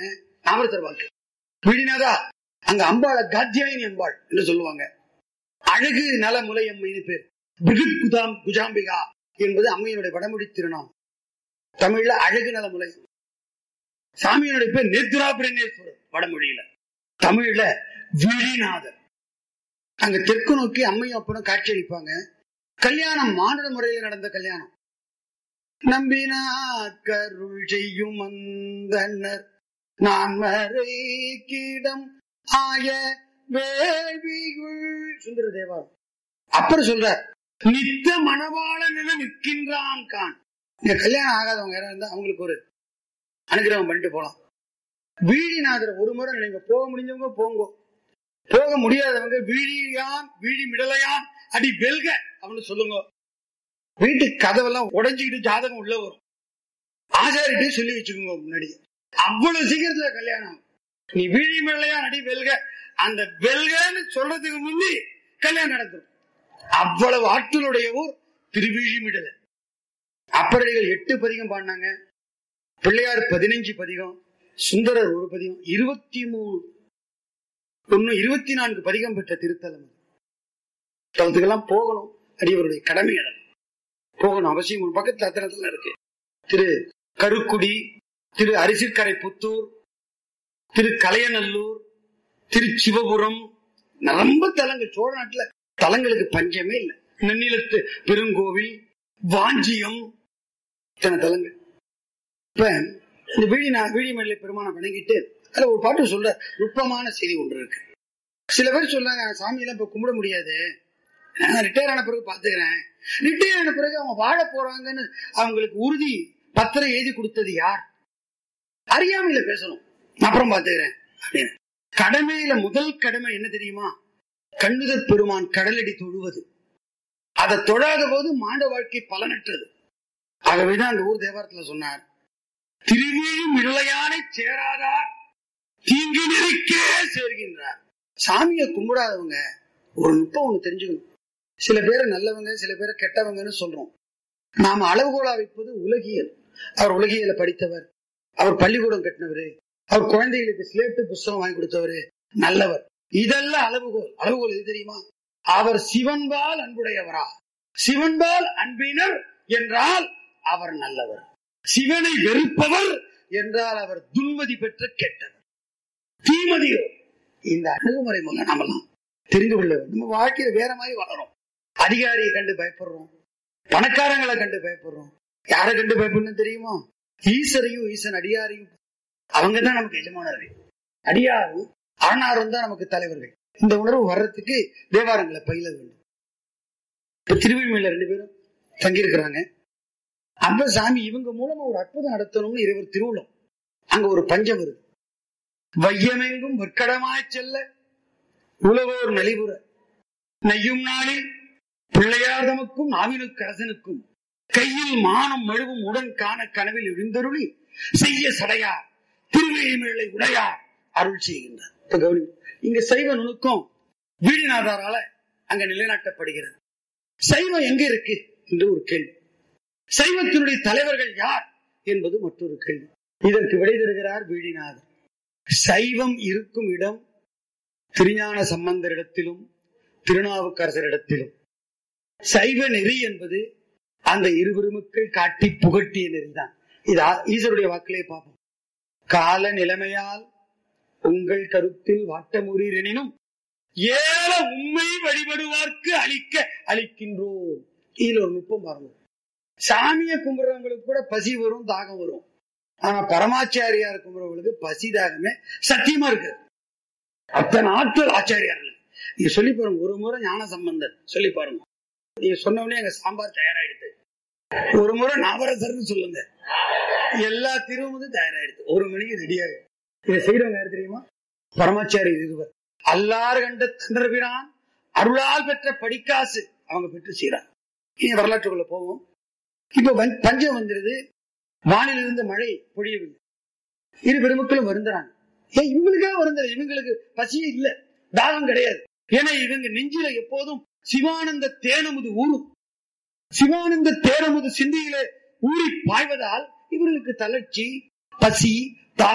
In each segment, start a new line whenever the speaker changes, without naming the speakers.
நாமரத்தர் வாக்கு விழினாதா அங்க அம்பாள காத்தியாயினி அம்பாள் என்று சொல்லுவாங்க அழகு நல முலை அம்மைன்னு பேர் பிரிகிட் குதாம் குஜாம்பிகா என்பது அம்மையினுடைய வடமொழி திருநாம் தமிழ்ல அழகு நல முலை சாமியினுடைய பேர் நேத்ரா பிரண்ணேஸ்வரர் வடமொழியில தமிழ்ல விழிநாதர் அங்க தெற்கு நோக்கி அம்மையும் அப்பனும் காட்சி அளிப்பாங்க கல்யாணம் மானுட முறையில் நடந்த கல்யாணம் நம்பினாக்கருள் செய்யும் அந்தனர் நான் மறை கீடம் ஆய வேள்விகுள் சுந்தர தேவாரம் அப்புறம் சொல்றார் நித்த மணவாளன் என நிற்கின்றான் கான் இந்த கல்யாணம் ஆகாதவங்க யாரா இருந்தா அவங்களுக்கு ஒரு அனுகிரகம் பண்ணிட்டு போலாம் வீழிநாதர் ஒரு முறை நீங்க போக முடிஞ்சவங்க போங்க போக முடியாதவங்க வீழியான் வீழி மிடலையான் அடி வெல்க அப்படின்னு சொல்லுங்க வீட்டு கதவெல்லாம் உடைஞ்சுக்கிட்டு ஜாதகம் உள்ள வரும் ஆசாரிட்டே சொல்லி வச்சுக்கோங்க முன்னாடி அவ்வளவு சீக்கிரத்துல கல்யாணம் நீ வீழி மிடலையான் அடி வெல்க அந்த வெல்கன்னு சொல்றதுக்கு முந்தி கல்யாணம் நடந்துரும் அவ்வளவு ஆற்றலுடைய ஊர் திருவிழிமிடல அப்பரடிகள் எட்டு பதிகம் பாடினாங்க பிள்ளையார் பதினஞ்சு பதிகம் சுந்தரர் ஒரு பதிகம் இருபத்தி மூணு ஒன்னு இருபத்தி நான்கு பதிகம் பெற்ற திருத்தலம் தளத்துக்கெல்லாம் போகணும் அடியவருடைய கடமை இடம் போகணும் அவசியம் ஒரு பக்கத்துல அத்தனத்துல இருக்கு திரு கருக்குடி திரு அரிசிற்கரை புத்தூர் திரு கலையநல்லூர் திரு சிவபுரம் ரொம்ப தலங்கள் சோழ நாட்டுல தலங்களுக்கு பஞ்சமே இல்லை நன்னிலத்து பெருங்கோவில் வாஞ்சியம் இத்தனை தலங்கள் இப்ப இந்த வீழி வீழிமலை பெருமானை வணங்கிட்டு அதுல ஒரு பாட்டு சொல்ற நுட்பமான செய்தி ஒன்று இருக்கு சில பேர் சொல்றாங்க சாமியெல்லாம் இப்ப கும்பிட முடியாது நான் ரிட்டையர் ஆன பிறகு பாத்துக்கிறேன் ரிட்டையர் ஆன பிறகு அவங்க வாழ போறாங்கன்னு அவங்களுக்கு உறுதி பத்திரம் எழுதி கொடுத்தது யார் அறியாமையில பேசணும் அப்புறம் பாத்துக்கிறேன் அப்படின்னு கடமையில முதல் கடமை என்ன தெரியுமா கண்ணுதற் பெருமான் கடலடி தொழுவது அதை தொழாத போது மாண்ட வாழ்க்கை பலனற்றது ஆகவேதான் அந்த ஊர் தேவாரத்துல சொன்னார் திருவிழும் இளையானை சேராதார் தீங்கு நெருக்கே சேர்கின்றார் சாமியை கும்பிடாதவங்க ஒரு நுட்பம் ஒண்ணு தெரிஞ்சுக்கணும் சில பேரை நல்லவங்க சில பேரை கெட்டவங்கன்னு சொல்றோம் நாம அளவுகோலா வைப்பது உலகியல் அவர் உலகியலை படித்தவர் அவர் பள்ளிக்கூடம் கட்டினவரு அவர் குழந்தைகளுக்கு ஸ்லேட்டு புஸ்தகம் வாங்கி கொடுத்தவரு நல்லவர் இதெல்லாம் அளவுகோல் அளவுகோல் எது தெரியுமா அவர் சிவன்பால் அன்புடையவரா சிவன்பால் அன்பினர் என்றால் அவர் நல்லவர் சிவனை வெறுப்பவர் என்றால் அவர் துன்மதி பெற்ற கெட்டவர் தீமதியோ இந்த அணுகுமுறை மூலம் நாமெல்லாம் தெரிந்து கொள்ள வேண்டும் நம்ம வாழ்க்கையில வேற மாதிரி வளரும் அதிகாரியை கண்டு பயப்படுறோம் பணக்காரங்களை கண்டு பயப்படுறோம் யாரை கண்டு பயப்படணும் தெரியுமா ஈசரையும் ஈசன் அடியாரையும் அவங்க தான் நமக்கு எஜமானர்கள் அடியாரும் ஆனாரும் தான் நமக்கு தலைவர்கள் இந்த உணர்வு வர்றதுக்கு தேவாரங்களை பயில வேண்டும் இப்ப திருவிழிமையில ரெண்டு பேரும் தங்கியிருக்கிறாங்க அப்ப சாமி இவங்க மூலமா ஒரு அற்புதம் நடத்தணும்னு இறைவர் திருவுளம் அங்க ஒரு பஞ்சம் வருது வையமெங்கும் வெற்கடமாய் செல்ல உலகோர் நலிபுற நெய்யும் நாளில் பிள்ளையார் தமக்கும் நாவினுக்கரசனுக்கும் கையில் மானம் மழுவும் உடன் காண கனவில் எழுந்தருளி செய்ய சடையார் திருவேலிமேளை உடையார் அருள் செய்கின்றார் இப்ப கவனி இங்க சைவ நுணுக்கம் வீடிநாதாரால அங்க நிலைநாட்டப்படுகிறது சைவம் எங்க இருக்கு என்று ஒரு கேள்வி சைவத்தினுடைய தலைவர்கள் யார் என்பது மற்றொரு கேள்வி இதற்கு விடை தருகிறார் வீழிநாதர் சைவம் இருக்கும் இடம் திருஞான சம்பந்தரிடத்திலும் திருநாவுக்கரசரிடத்திலும் சைவ நெறி என்பது அந்த இருபெருமக்கள் காட்டி புகட்டிய நெறிதான் இது ஈஸ்வருடைய வாக்கிலே பார்ப்போம் கால நிலைமையால் உங்கள் கருத்தில் வாட்டமுறீரெனினும் ஏல உண்மை வழிபடுவார்க்கு அளிக்க அளிக்கின்றோம் இதுல ஒரு நுட்பம் பாருங்க சாமியை கும்பிடுறவங்களுக்கு கூட பசி வரும் தாகம் வரும் ஆனா பரமாச்சாரியார் கும்பிடுறவங்களுக்கு பசி தாகமே சத்தியமா இருக்கு அத்தனை ஆற்றல் ஆச்சாரியார்கள் நீங்க சொல்லி பாருங்க ஒரு முறை ஞான சம்பந்தர் சொல்லி பாருங்க நீங்க சொன்ன உடனே எங்க சாம்பார் தயாராயிடுது ஒரு முறை நவரசர்னு சொல்லுங்க எல்லா திருவும் தயாராயிடுது ஒரு மணிக்கு ரெடி ஆயிடும் இதை செய்யறவங்க யாரு தெரியுமா பரமாச்சாரி இருவர் அல்லாறு கண்ட தண்டர்பிரான் அருளால் பெற்ற படிக்காசு அவங்க பெற்று செய்யறாங்க இனி வரலாற்றுக்குள்ள போவோம் இப்ப வந்- பஞ்சம் வந்துருது வானில் இருந்த மழை பொழியவில்லை இரு பெருமக்களும் வருந்துறாங்க ஏன் இவங்களுக்காக வருந்தல இவங்களுக்கு பசியே இல்ல தாகம் கிடையாது ஏன்னா இவங்க நெஞ்சில எப்போதும் சிவானந்த தேனமுது ஊறும் சிவானந்த தேனமுது சிந்தியில ஊறி பாய்வதால் இவர்களுக்கு தளர்ச்சி பசி தாகம்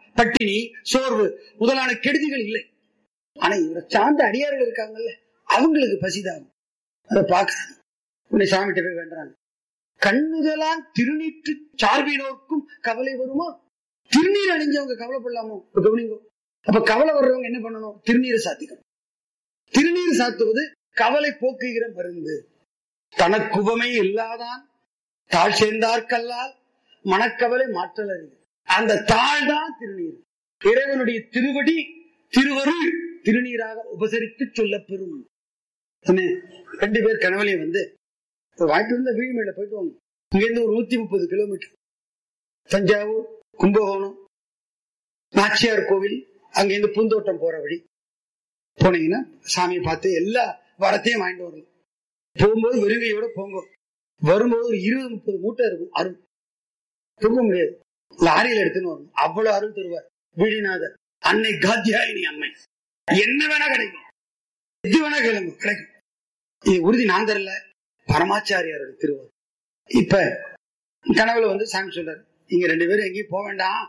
பட்டினி சோர்வு முதலான கெடுதிகள் இல்லை ஆனா இவரை சார்ந்த அடியார்கள் இருக்காங்கல்ல அவங்களுக்கு பசிதாகும் அதை பார்க்கறாங்க உன்னை சாமிகிட்ட போய் வேண்டுறாங்க கண்ணுதலான் திருநீற்று சார்பினோர்க்கும் கவலை வருமா திருநீர் அணிஞ்சவங்க கவலைப்படலாமோ இப்ப கவனிங்கோ அப்ப கவலை வர்றவங்க என்ன பண்ணணும் திருநீரை சாத்திக்கணும் திருநீர் சாத்துவது கவலை போக்குகிற மருந்து தனக்குபமை இல்லாதான் தாழ் சேர்ந்தார்கல்லால் மனக்கவலை மாற்றல் அறிவு அந்த தாழ் தான் திருநீர் இறைவனுடைய திருவடி திருவருள் திருநீராக உபசரித்து சொல்லப்பெறும் என்ன? ரெண்டு பேர் கனவுலையே வந்து வாய்ப்பு இருந்த வீழ்மையில போயிட்டு வாங்க இங்க இருந்து ஒரு நூத்தி முப்பது கிலோமீட்டர் தஞ்சாவூர் கும்பகோணம் நாச்சியார் கோவில் அங்கிருந்து பூந்தோட்டம் போற வழி போனீங்கன்னா சாமியை பார்த்து எல்லா வரத்தையும் வாங்கிட்டு வரலாம் போகும்போது வெறுங்கையோட போங்க வரும்போது ஒரு இருபது முப்பது மூட்டை இருக்கும் அருள் தூக்க முடியாது லாரியில எடுத்துன்னு வரணும் அவ்வளவு அருள் தருவார் வீடிநாதர் அன்னை காத்தியாயினி அம்மை என்ன வேணா கிடைக்கும் எது வேணா கிளம்பு கிடைக்கும் இது உறுதி நான் தரல பரமாச்சாரியாரோட திருவார் இப்ப கனவுல வந்து சாமி சொல்றாரு நீங்க ரெண்டு பேரும் எங்கேயும் போக வேண்டாம்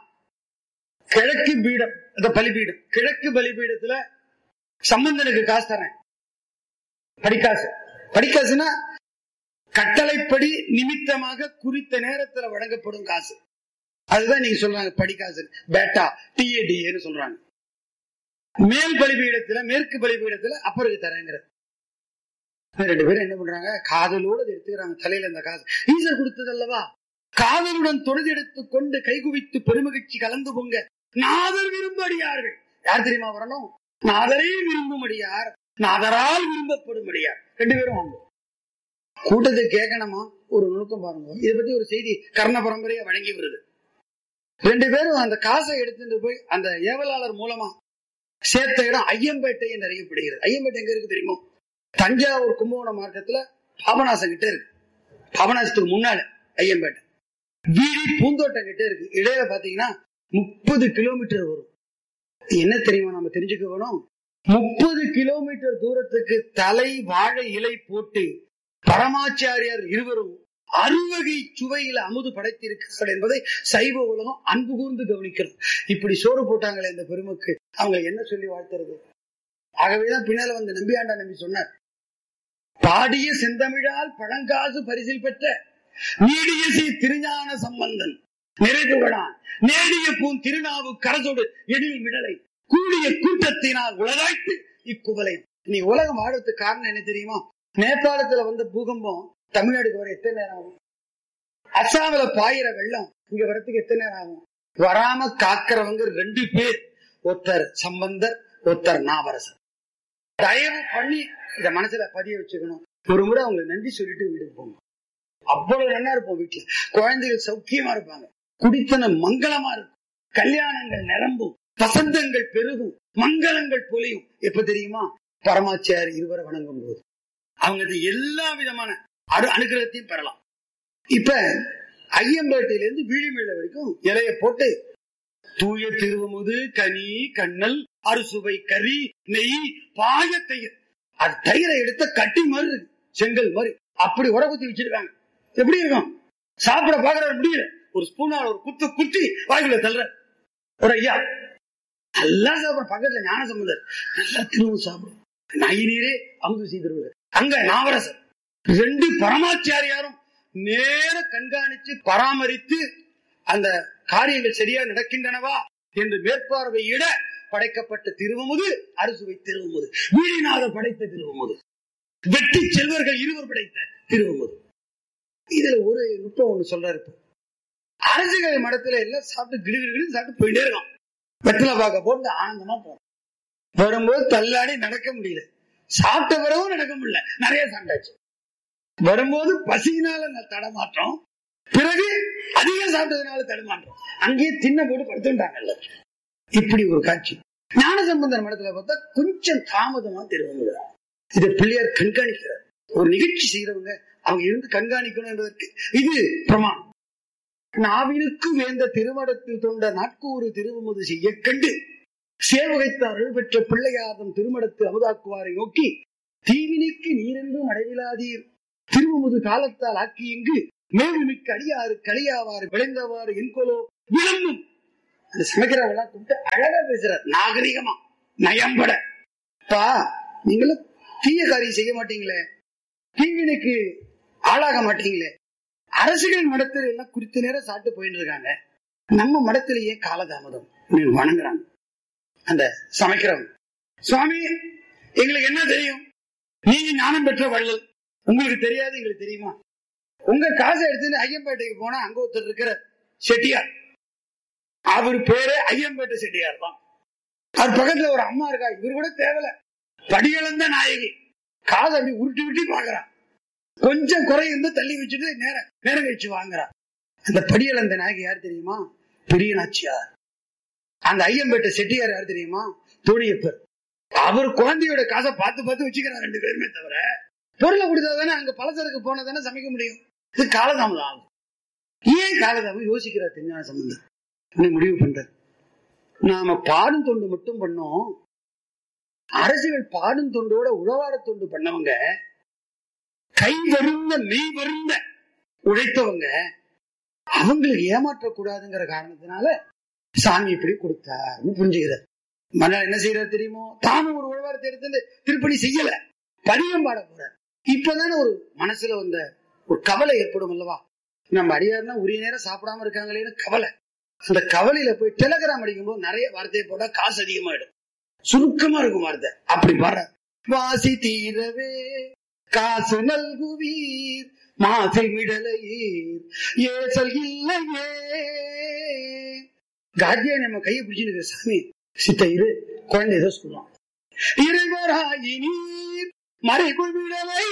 கிழக்கு பீடம் அந்த பலிபீடம் கிழக்கு பலிபீடத்துல சம்பந்தனுக்கு காசு தரேன் படிக்காசு படிக்காசுனா கட்டளைப்படி நிமித்தமாக குறித்த நேரத்துல வழங்கப்படும் காசு அதுதான் நீங்க சொல்றாங்க படிக்காசு பேட்டா டிஏடிஏன்னு சொல்றாங்க மேல் பலிபீடத்துல மேற்கு பலிபீடத்துல அப்பருக்கு தரேங்கிறது ரெண்டு பேரும் என்ன பண்றாங்க காதலோட அதை எடுத்துக்கிறாங்க தலையில இந்த காசு ஈசர் கொடுத்தது அல்லவா காதலுடன் தொழுதெடுத்துக் கொண்டு கைகுவித்து பெருமகிழ்ச்சி கலந்து பொங்க நாதர் விரும்படியார்கள் யார் தெரியுமா வரணும் நாதரை விரும்பும்படியார் நாதரால் விரும்பப்படும்படியார் ரெண்டு பேரும் வாங்க கூட்டத்தை கேட்கணுமா ஒரு நுணுக்கம் பாருங்க இதை பத்தி ஒரு செய்தி கர்ண பரம்பரையா வழங்கி வருது ரெண்டு பேரும் அந்த காசை எடுத்துட்டு போய் அந்த ஏவலாளர் மூலமா சேர்த்த இடம் ஐயம்பேட்டை என்று அறியப்படுகிறது ஐயம்பேட்டை எங்க இருக்கு தெரியுமோ தஞ்சாவூர் கும்பகோணம் மார்க்கத்துல பாபநாசம் கிட்ட இருக்கு பாபநாசத்துக்கு முன்னால ஐயம்பேட்டை வீதி பூந்தோட்டம் கிட்ட இருக்கு இடையில பாத்தீங்கன்னா முப்பது கிலோமீட்டர் வரும் என்ன தெரியுமா நம்ம தெரிஞ்சுக்க வேணும் முப்பது கிலோமீட்டர் தூரத்துக்கு தலை வாழை இலை போட்டு பரமாச்சாரியார் இருவரும் அறுவகை சுவையில அமுது படைத்திருக்கிறார்கள் என்பதை சைவ உலகம் அன்பு கூர்ந்து கவனிக்கணும் இப்படி சோறு போட்டாங்களே இந்த பெருமக்கு அவங்க என்ன சொல்லி வாழ்த்துறது ஆகவேதான் பின்னால வந்த நம்பியாண்டா நம்பி சொன்னார் பாடிய செந்தமிழால் பழங்காசு பரிசில் பெற்ற நீடிய சி திருஞான சம்பந்தன் நிறைவுகளான் நேடிய பூன் திருநாவு கரசோடு எழில் மிடலை கூடிய கூட்டத்தினால் உலகாய்த்து இக்குவலயம் நீ உலகம் வாழறதுக்கு காரணம் என்ன தெரியுமா நேபாளத்துல வந்த பூகம்பம் தமிழ்நாடுக்கு வர எத்தனை நேரம் ஆகும் அசாமில பாயிர வெள்ளம் இங்க வரத்துக்கு எத்தனை நேரம் ஆகும் வராம காக்கிறவங்க ரெண்டு பேர் ஒருத்தர் சம்பந்தர் ஒருத்தர் நாவரசர் தயவு பண்ணி இத மனசுல பதிய வச்சுக்கணும் ஒரு முறை அவங்களுக்கு நன்றி சொல்லிட்டு வீட்டுக்கு போங்க அவ்வளவு நல்லா இருப்போம் வீட்டுல குழந்தைகள் சௌக்கியமா இருப்பாங்க குடித்தனம் மங்களமா இருக்கும் கல்யாணங்கள் நிரம்பும் வசந்தங்கள் பெருகும் மங்களங்கள் பொலியும் எப்ப தெரியுமா பரமாச்சாரி இருவரை வணங்கும் போது அவங்க எல்லா விதமான அரு அனுகிரகத்தையும் பெறலாம் இப்ப ஐயம்பேட்டையில இருந்து விழிமேல வரைக்கும் இலைய போட்டு தூய திருவமுது கனி கண்ணல் அறுசுவை கறி நெய் பாய தயிர் அது தயிரை எடுத்த கட்டி மாதிரி இருக்கு செங்கல் மாதிரி அப்படி உர குத்தி வச்சிருக்காங்க எப்படி இருக்கும் சாப்பிட பாக்குற முடியல ஒரு ஸ்பூனால ஒரு குத்து குத்தி வாய்க்குள்ள தள்ளுற ஒரு ஐயா நல்லா சாப்பிட பக்கத்துல ஞான சம்பந்தர் நல்லா திரும்ப சாப்பிடும் நாய் நீரே அமுது செய்திருவார் அங்க நாவரசர் ரெண்டு பரமாச்சாரியாரும் நேர கண்காணித்து பராமரித்து அந்த காரியங்கள் சரியா நடக்கின்றனவா என்று மேற்பார்வையிட படைக்கப்பட்ட திருவமுது அறுசுவை திருவமுது வீழிநாத படைத்த திருவமுது வெட்டி செல்வர்கள் இருவர் படைத்த திருவமுது இதுல ஒரு நுட்பம் ஒண்ணு சொல்றாரு இப்போ அரசுகள் மடத்துல எல்லாம் சாப்பிட்டு கிடுகிடு சாப்பிட்டு போயிட்டே இருக்கான் வெத்தலை பார்க்க போட்டு ஆனந்தமா போனோம் வரும்போது தள்ளாடி நடக்க முடியல சாப்பிட்ட பிறகும் நடக்க முடியல நிறைய சாப்பிட்டாச்சு வரும்போது பசியினால நான் தடமாற்றம் பிறகு அதிகம் சாப்பிட்டதுனால தடுமாற்றம் அங்கேயே தின்ன போட்டு படுத்துட்டாங்கல்ல இப்படி ஒரு காட்சி ஞான சம்பந்தர் மடத்துல பார்த்தா கொஞ்சம் தாமதமா திருவங்குகிறார் இதை பிள்ளையார் கண்காணிக்கிறார் ஒரு நிகழ்ச்சி செய்யறவங்க அவங்க இருந்து கண்காணிக்கணும் என்பதற்கு இது பிரமாணம் நாவினுக்கு வேந்த திருமடத்தில் தொண்ட நாட்கூறு திருவமுது செய்ய கண்டு சேவகைத்து அருள் பெற்ற பிள்ளையார்தம் திருமடத்து அமுதாக்குவாரை நோக்கி தீவினிக்கு நீரென்றும் அடைவிலாதீர் திருவமுது காலத்தால் ஆக்கி இங்கு மேவுமிக்க அடியாறு கலியாவாறு விளைந்தவாறு என்கொலோ விளம்பும் அந்த சமைக்கிறவங்க எல்லாம் கூப்பிட்டு அழகா பேசுறாரு நாகரிகமா நயம்பட பா நீங்களும் தீய காரியம் செய்ய மாட்டீங்களே தீவினைக்கு ஆளாக மாட்டீங்களே அரசுகள் மடத்தில் எல்லாம் குறித்த நேரம் சாப்பிட்டு போயிட்டு இருக்காங்க நம்ம மடத்திலேயே காலதாமதம் அப்படின்னு வணங்குறாங்க அந்த சமைக்கிறவங்க சுவாமி எங்களுக்கு என்ன தெரியும் நீங்க ஞானம் பெற்ற வள்ளல் உங்களுக்கு தெரியாது எங்களுக்கு தெரியுமா உங்க காசை எடுத்துட்டு ஐயம்பேட்டைக்கு போனா அங்க ஒருத்தர் இருக்கிற செட்டியார் அவர் பேரு ஐயம்பேட்டை செட்டியார் தான் அவர் பக்கத்துல ஒரு அம்மா இருக்கா இவர் கூட தேவையில்ல படியிழந்த நாயகி காதை அப்படி உருட்டி உருட்டி பாக்குறான் கொஞ்சம் குறை இருந்து தள்ளி வச்சுட்டு நேரம் நேரம் கழிச்சு வாங்குறான் அந்த படியிழந்த நாயகி யார் தெரியுமா பெரிய நாச்சியார் அந்த ஐயம்பேட்டை செட்டியார் யார் தெரியுமா தோழியப்பர் அவர் குழந்தையோட காசை பார்த்து பார்த்து வச்சுக்கிறார் ரெண்டு பேருமே தவிர பொருளை கொடுத்தா தானே அங்க பலசரக்கு போனா தானே சமைக்க முடியும் இது காலதாமதம் ஆகும் ஏன் காலதாமதம் யோசிக்கிறார் திருஞான சம்பந்தர் இன்னும் முடிவு பண்றார் நாம பாடும் தொண்டு மட்டும் பண்ணோம் அரசுகள் பாடும் தொண்டோட உழவார தொண்டு பண்ணவங்க கை வருந்த மெய் வருந்த உழைத்தவங்க அவங்களுக்கு ஏமாற்றக்கூடாதுங்கிற காரணத்தினால சாமி இப்படி கொடுத்தாருன்னு புரிஞ்சுக்கிறார் மன்னர் என்ன செய்யறாரு தெரியுமோ தானும் ஒரு உழவாரத்தை எடுத்து திருப்பணி செய்யல பதியம் பாட போறார் இப்பதானே ஒரு மனசுல வந்த ஒரு கவலை ஏற்படும் அல்லவா நம்ம அடியார்னா உரிய நேரம் சாப்பிடாம இருக்காங்களேன்னு கவலை அந்த கவலையில போய் டெலகிராம் அடிக்கும் போது நிறைய வார்த்தையை போட்டா காசு அதிகமாயிடும் சுருக்கமா இருக்கும் வார்த்தை அப்படி பாடுற வாசி தீரவே காசு நல்குவீர் மாசில் மிடலையீர் ஏசல் இல்லையே காத்தியா நம்ம கையை பிடிச்சிருக்க சாமி சித்த இரு குழந்தை ஏதோ சொல்லுவான் இறைவராயி நீர் மறைக்குள் விடலை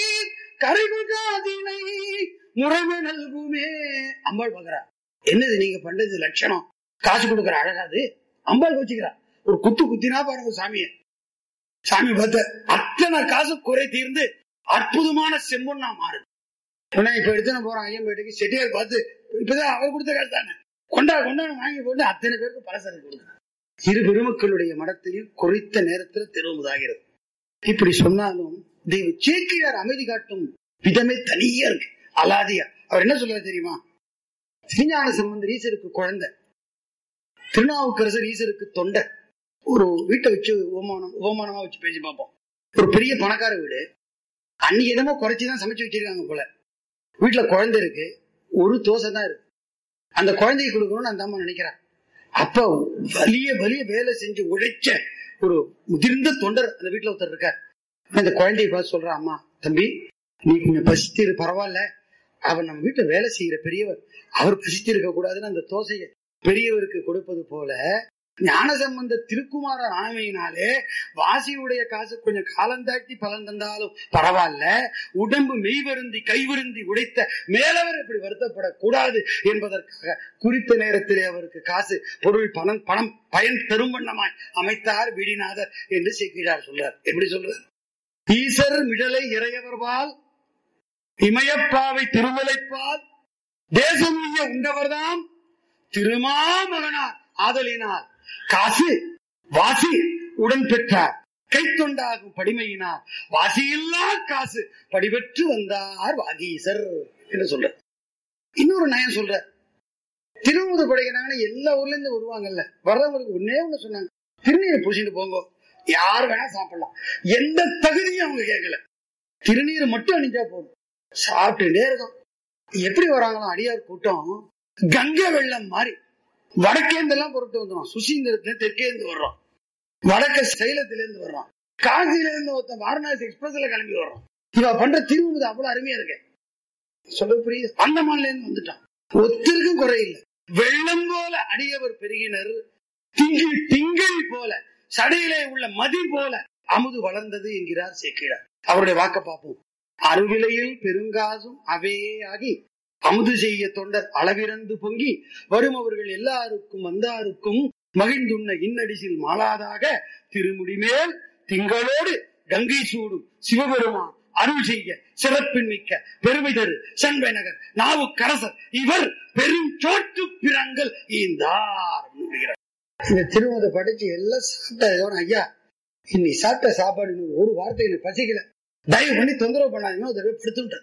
கரைகுள் காதினை முறைமை நல்குமே அம்பாள் பாக்குறா என்னது நீங்க பண்றது லட்சணம் காசு கொடுக்கற அழகாது அம்பாள் வச்சுக்கிறா ஒரு குத்து குத்தினா பாருங்க சாமிய சாமி பார்த்த அத்தனை காசு குறை தீர்ந்து அற்புதமான செம்பொன்னா மாறுது உடனே இப்ப எடுத்துன போறான் ஐயம்பேட்டைக்கு செட்டியார் பார்த்து இப்பதான் அவர் கொடுத்த காசு தானே கொண்டா கொண்டா வாங்கி போட்டு அத்தனை பேருக்கு பலசரக்கு கொடுக்குறான் இரு பெருமக்களுடைய மடத்திலும் குறித்த நேரத்தில் திரும்புதாகிறது இப்படி சொன்னாலும் தெய்வ சேக்கிழார் அமைதி காட்டும் விதமே தனியா இருக்கு அலாதியா அவர் என்ன சொல்றாரு தெரியுமா திருஞான சம்பந்தர் ஈசருக்கு குழந்தை திருநாவுக்கரசர் ஈசருக்கு தொண்டை ஒரு வீட்டை வச்சு ஓமானம் ஓமானமா வச்சு பேசி பார்ப்போம் ஒரு பெரிய பணக்கார வீடு அன்னைக்கு என்னமோ குறைச்சிதான் சமைச்சு வச்சிருக்காங்க போல வீட்டுல குழந்தை இருக்கு ஒரு தோசை தான் இருக்கு அந்த குழந்தைக்கு கொடுக்கணும்னு அந்த அம்மா நினைக்கிறான் அப்ப வலிய வலிய வேலை செஞ்சு உழைச்ச ஒரு முதிர்ந்த தொண்டர் அந்த வீட்டுல ஒருத்தர் இருக்கார் அந்த குழந்தைய பார்த்து சொல்ற அம்மா தம்பி நீ கொஞ்சம் பசித்திரு பரவாயில்ல அவர் நம்ம வீட்டுல வேலை செய்யற பெரியவர் அவர் பசித்து இருக்க கூடாதுன்னு அந்த தோசையை பெரியவருக்கு கொடுப்பது போல ஞானசம்பந்த திருக்குமார ஆணையினாலே வாசியுடைய காசு கொஞ்சம் காலம் தாட்டி பலன் தந்தாலும் பரவாயில்ல உடம்பு மெய்வருந்தி கைவருந்தி உடைத்த மேலவர் இப்படி வருத்தப்படக்கூடாது என்பதற்காக குறித்த நேரத்திலே அவருக்கு காசு பொருள் பணம் பணம் பயன் தரும் வண்ணமாய் அமைத்தார் விடிநாதர் என்று சேக்கிழார் சொல்றார் எப்படி சொல்றார் ஈசர் மிடலை இறையவர்பால் இமயப்பாவை திருமலைப்பால் தேசம் உண்டவர்தாம் திருமாமகனார் ஆதலினார் காசு வாசி உடன் பெற்றார் கைத்தொண்டாகும் படிமையினார் வாசியில்லா காசு படிபெற்று வந்தார் வாகீசர் என்று சொல்ற இன்னொரு நயம் சொல்ற திருமுது படைக்கிறாங்கன்னா எல்லா ஊர்ல இருந்து வருவாங்கல்ல வர்றவங்களுக்கு ஒன்னே ஒண்ணு சொன்னாங்க திருநீரை பூசிட்டு போங்க யார் வேணா சாப்பிடலாம் எந்த தகுதியும் அவங்க கேட்கல திருநீர் மட்டும் அணிஞ்சா போதும் சாப்பிட்டுட்டே இருக்கும் எப்படி வராங்களாம் அடியார் கூட்டம் கங்கை வெள்ளம் மாதிரி வடக்கேந்து எல்லாம் பொருட்டு வந்துடும் சுசீந்திரத்துல தெற்கேந்து வர்றோம் வடக்க சைலத்துல இருந்து வர்றோம் காஞ்சியில இருந்து ஒருத்தன் வாரணாசி எக்ஸ்பிரஸ்ல கிளம்பி வர்றோம் இவ பண்ற திருவுது அவ்வளவு அருமையா இருக்கு சொல்ல புரியுது அந்தமான்ல இருந்து வந்துட்டான் ஒத்திருக்கும் குறையில்லை வெள்ளம் போல அடியவர் பெருகினர் திங்கள் திங்கள் போல சடையிலே உள்ள மதி போல அமுது வளர்ந்தது என்கிறார் சேக்கிழார் அவருடைய வாக்க பார்ப்போம் அருவிலையில் பெருங்காசும் அவையே ஆகி அமுது செய்ய தொண்டர் அளவிறந்து பொங்கி வரும் அவர்கள் எல்லாருக்கும் வந்தாருக்கும் மகிழ்ந்துண்ண இன்னடிசில் மாளாதாக திருமுடிமேல் திங்களோடு கங்கை சூடும் சிவபெருமான் அருள் செய்ய சிறப்பின் மிக்க பெருமை தரு செண்பை நகர் நாவுக்கரசர் இவர் பெரும் சோட்டு பிறங்கள் ஈந்தார் என்கிறார். இந்த திருமதை படிச்சு எல்லாம் சாப்பிட்ட ஐயா இன்னி சாப்பிட்ட சாப்பாடு இன்னும் ஒரு வார்த்தை எனக்கு பசிக்கல தயவு பண்ணி தொந்தரவு பண்ணாதீங்க ஒரு தடவை படுத்துட்டேன்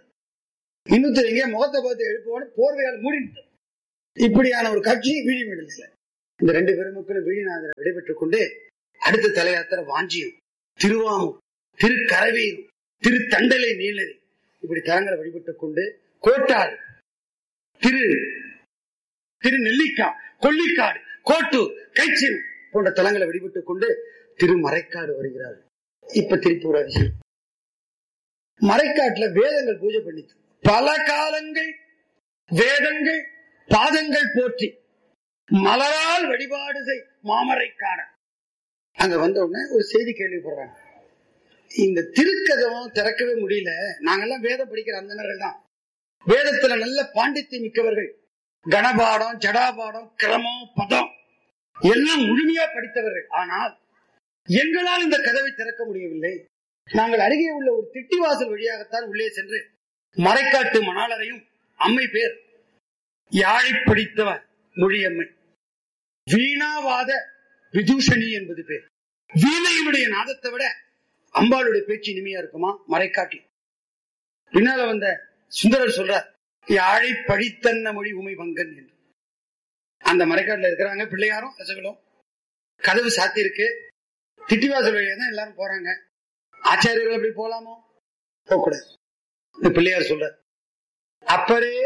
இன்னொருத்தர் எங்கேயா முகத்தை பார்த்து எழுப்புவான்னு போர்வையால் மூடிட்டு இப்படியான ஒரு கட்சி வீழ்ச்சி விடல இந்த ரெண்டு பெருமக்களும் வீடிநாதரை விடைபெற்றுக் கொண்டு அடுத்த தலையாத்திர வாஞ்சியம் திருவாமூர் திருக்கரவீரம் திரு தண்டலை நீலரி இப்படி தலங்களை வழிபட்டுக் கொண்டு கோட்டாறு திரு திரு நெல்லிக்கா கொல்லிக்காடு கோட்டூர் கைச்சின் போன்ற தலங்களை வழிபட்டுக் கொண்டு திரு மறைக்காடு வருகிறார் இப்ப திருப்பூர் அதிசயம் மறைக்காட்டுல வேதங்கள் பூஜை பண்ணிச்சு பல காலங்கள் வேதங்கள் பாதங்கள் போற்றி மலரால் வழிபாடு செய் மாமரைக்கான அங்க வந்த உடனே ஒரு செய்தி கேள்விப்படுறாங்க இந்த திருக்கதவம் திறக்கவே முடியல நாங்கெல்லாம் வேதம் படிக்கிற அந்தனர்கள் தான் வேதத்துல நல்ல பாண்டித்யம் மிக்கவர்கள் கணபாடம் ஜடாபாடம் கிரமம் பதம் எல்லாம் முழுமையா படித்தவர்கள் ஆனால் எங்களால் இந்த கதவை திறக்க முடியவில்லை நாங்கள் அருகே உள்ள ஒரு திட்டிவாசல் வழியாகத்தான் உள்ளே சென்று மறைக்காட்டு மணாளரையும் அம்மை பேர் யாழை படித்தவர் மொழியம்மை வீணாவாத விதூஷணி என்பது பேர் வீணையினுடைய நாதத்தை விட அம்பாளுடைய பேச்சு இனிமையா இருக்குமா மறைக்காட்டில் பின்னால வந்த சுந்தரர் சொல்றார் யாழை படித்தன்ன மொழி உமை பங்கன் என்று அந்த மறைக்காட்டுல இருக்கிறாங்க பிள்ளையாரும் ரசகளும் கதவு சாத்தி இருக்கு திட்டிவாசல் வழியா தான் எல்லாரும் போறாங்க ஆச்சாரியர்கள் அப்படி போலாமோ போகக்கூடாது இந்த பிள்ளையார் சொல்றார் அப்பரே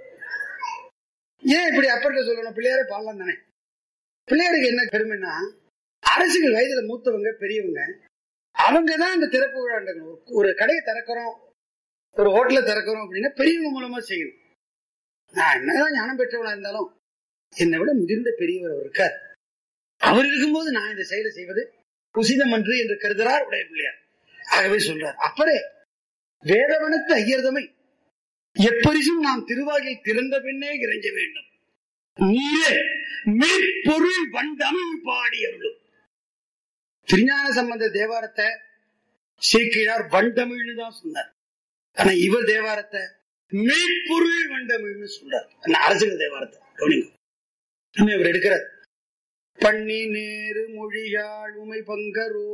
ஏன் இப்படி அப்பர்கிட்ட சொல்லணும் பிள்ளையாரே பாடலாம் தானே பிள்ளையாருக்கு என்ன பெருமைன்னா அரசுகள் வயதுல மூத்தவங்க பெரியவங்க அவங்க தான் இந்த திறப்பு விழா நடக்கணும் ஒரு- ஒரு கடையை திறக்கிறோம் ஒரு ஹோட்டலை திறக்கிறோம் அப்படின்னா பெரியவங்க மூலமா செய்யணும் நான் என்னதான் ஞானம் பெற்றவனா இருந்தாலும் என்னை விட முதிர்ந்த பெரியவர் அவர் இருக்கார் அவர் இருக்கும்போது நான் இந்த செயலை செய்வது உசிதம் அன்று என்று கருதுகிறார் உடைய பிள்ளையார் ஆகவே சொல்றார் அப்பரே வேதவனத்து ஐயர்தமை எப்பரிசும் நாம் திருவாகில் திறந்த பின்னே இறைஞ்ச வேண்டும் நீரே மெய்ப்பொருள் வண்டமிழ் பாடி அருளும் திருஞான சம்பந்த தேவாரத்தை சீக்கிரார் வண்டமிழ்னு தான் சொன்னார் ஆனா இவர் தேவாரத்தை மெய்ப்பொருள் வண்டமிழ்னு சொல்றார் ஆனா அரசியல் தேவாரத்தை கவனிங்க நம்ம இவர் எடுக்கிறார் பண்ணி நேரு மொழியாள் உமை பங்கரோ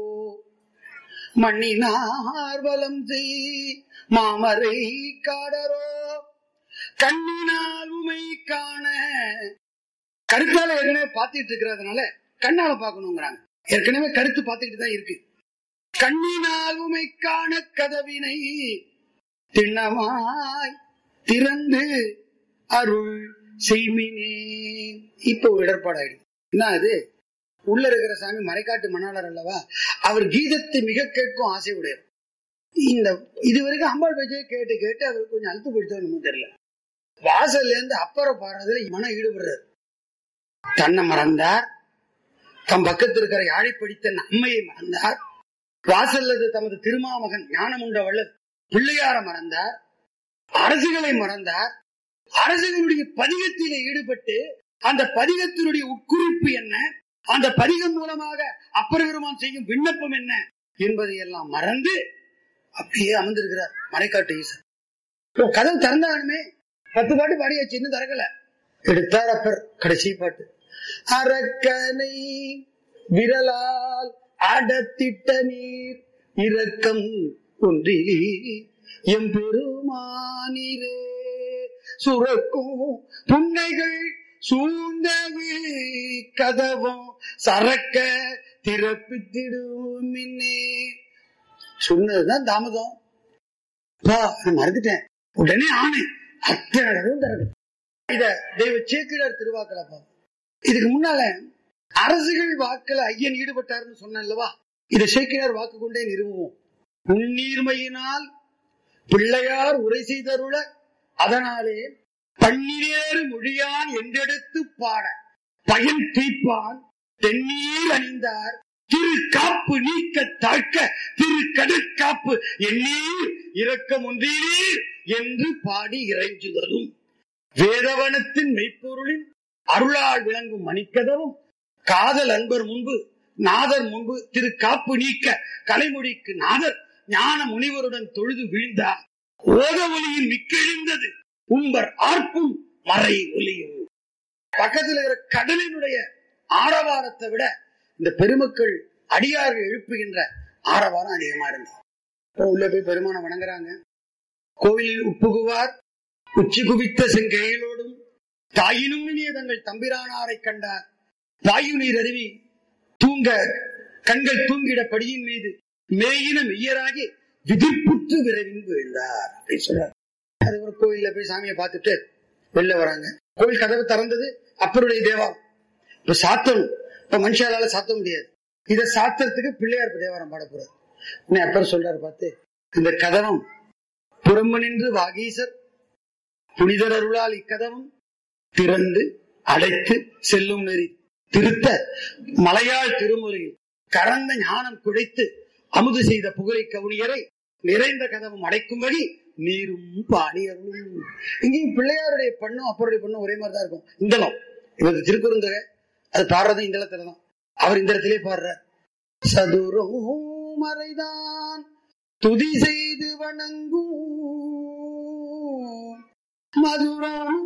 மண்ணினார் வலம் செய் மாமரை காடரோ கண்ணினால் உமை காண கருத்தால ஏற்கனவே பார்த்துட்டு இருக்கிறதுனால கண்ணால பார்க்கணுங்கிறாங்க ஏற்கனவே கருத்து பார்த்துக்கிட்டு தான் இருக்கு கண்ணினால் உமை காண கதவினை திண்ணமாய் திறந்து அருள் செய்மினே இப்போ ஒரு இடர்பாடாயிடுது என்ன அது உள்ள இருக்கிற சாமி மறைக்காட்டு மணாளர் அல்லவா அவர் கீதத்தை மிக கேட்கும் ஆசை உடையவர் இந்த இதுவரைக்கும் அம்பாள் பேச்சையே கேட்டு கேட்டு அவர் கொஞ்சம் அழுத்து போயிட்டு தெரியல வாசல்ல இருந்து அப்புறம் பாடுறதுல மனம் ஈடுபடுறாரு தன்னை மறந்தார் தம் பக்கத்தில் இருக்கிற யாழை படித்த அம்மையை மறந்தார் வாசல்ல இருந்து தமது திருமாமகன் ஞானமுண்ட வள்ளல் பிள்ளையார மறந்தார் அரசுகளை மறந்தார் அரசுகளுடைய பதிகத்திலே ஈடுபட்டு அந்த பதிகத்தினுடைய உட்குறிப்பு என்ன அந்த பதிகம் மூலமாக அப்பர் பெருமான் செய்யும் விண்ணப்பம் என்ன என்பதை எல்லாம் மறந்து அப்படியே அமர்ந்திருக்கிறார் மறைக்காட்டு ஈசன் ஓ, கதவு திறந்தாலுமே பத்து பாட்டு பாடியாச்சு இன்னும் திறக்கல எடுத்தார் அப்பர் கடைசி பாட்டு அரக்கனை விரலால் அடத்திட்ட நீர் இரக்கம் ஒன்றிலே எம்பெருமானிரே சுரக்கும் புன்னைகள் சூழ்ந்தவி கதவும் சரக்க திறப்பித்திடும் மின்னே சொன்னதுதான் தாமதம் பா நான் மறந்துட்டேன் உடனே ஆணை அத்தனை தடவும் திறக்கும் இத தெய்வ சேக்கிழார் திருவாக்கள பாப்போம் இதுக்கு முன்னால அரசுகள் வாக்குல ஐயன் ஈடுபட்டாருன்னு சொன்னேன் அல்லவா இதை சேக்கிழார் வாக்கு கொண்டே நிறுவுவோம் உன்னீர்மையினால் பிள்ளையார் உரை செய்தருள அதனாலே பன்னிரேறு மொழியான் என்றெடுத்து பாட பயன் தீப்பான் தென்னீர் அணிந்தார் திரு காப்பு நீக்க தாழ்க்க திரு கடற்காப்பு எண்ணீர் இரக்கம் ஒன்றீர் என்று பாடி இறைஞ்சுதலும் வேதவனத்தின் மெய்ப்பொருளின் அருளால் விளங்கும் மணிக்கதவும் காதல் அன்பர் முன்பு நாதர் முன்பு திரு காப்பு நீக்க கலைமொழிக்கு நாதர் ஞான முனிவருடன் தொழுது வீழ்ந்தார் ஓத ஒளியில் மிக்கெழுந்தது உம்பர் ஆர்ப்பும் மறை ஒலியும் பக்கத்தில் இருக்கிற கடலினுடைய ஆரவாரத்தை விட இந்த பெருமக்கள் அடியார்கள் எழுப்புகின்ற ஆரவாரம் அதிகமா இருந்தது இப்ப உள்ள போய் பெருமானை வணங்குறாங்க கோவிலில் உட்புகுவார் உச்சி குவித்த செங்கையிலோடும் தாயினும் இனிய தங்கள் தம்பிரானாரை கண்டார் வாயு நீர் அருவி தூங்க கண்கள் தூங்கிட படியின் மீது மேயின மெய்யராகி விதிர்ப்புற்று விரைவின் விழுந்தார் அப்படின்னு சொல்றார் அது ஒரு கோயில்ல போய் சாமியை பார்த்துட்டு வெளில வராங்க கோயில் கதவு திறந்தது அப்பருடைய தேவாரம் இப்ப சாத்தணும் இப்ப மனுஷாலால சாத்த முடியாது இதை சாத்துறதுக்கு பிள்ளையார் இப்ப தேவாரம் பாட போறாரு உடனே அப்பர் சொல்றாரு பார்த்து இந்த கதவம் புறம்பு நின்று வாகீசர் புனிதர் அருளால் இக்கதவம் திறந்து அடைத்து செல்லும் நெறி திருத்த மலையாள் திருமுறையில் கறந்த ஞானம் குழைத்து அமுது செய்த புகழை கவுனியரை நிறைந்த கதவும் அடைக்கும்படி நீரும் பாணியரும் இங்கேயும் பிள்ளையாருடைய பண்ணும் அப்பருடைய பண்ணும் ஒரே மாதிரி தான் இருக்கும் இந்தளம் இவர் திருக்குறுந்தகை அது பாடுறதும் இந்தளத்துல தான் அவர் இந்த இடத்திலே பாடுறார் சதுரம் மறைதான் துதி செய்து வணங்கும் மதுரம்